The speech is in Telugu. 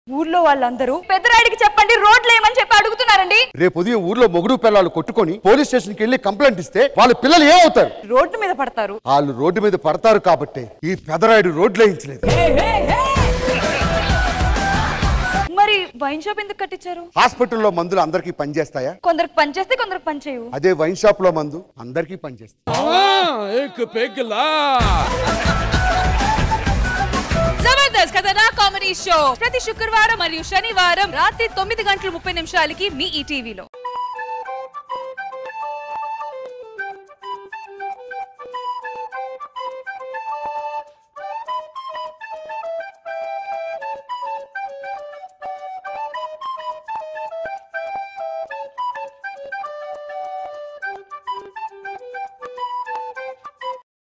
ఊర్లో వాళ్ళందరూ పెద్దరాయుడికి చెప్పండి రోడ్లు ఏమని చెప్పి అడుగుతున్నారండి రేపు ఉదయం ఊర్లో మొగుడు పిల్లలు కొట్టుకొని పోలీస్ స్టేషన్కి వెళ్ళి కంప్లైంట్ ఇస్తే వాళ్ళ పిల్లలు ఏమవుతారు రోడ్డు మీద పడతారు వాళ్ళు రోడ్డు మీద పడతారు కాబట్టి ఈ పెదరాయుడు రోడ్లు వేయించలేదు మరి వైన్ షాప్ ఎందుకు కట్టించారు హాస్పిటల్లో మందులు అందరికీ పనిచేస్తాయా కొందరికి పని చేస్తే కొందరికి పని చేయవు అదే వైన్ షాప్ లో మందు అందరికీ పనిచేస్తాయి एक पेगला జబర్దస్త్ కథనా కామెడీ షో ప్రతి శుక్రవారం మరియు శనివారం రాత్రి తొమ్మిది గంటల ముప్పై నిమిషాలకి మీ ఈ టీవీలో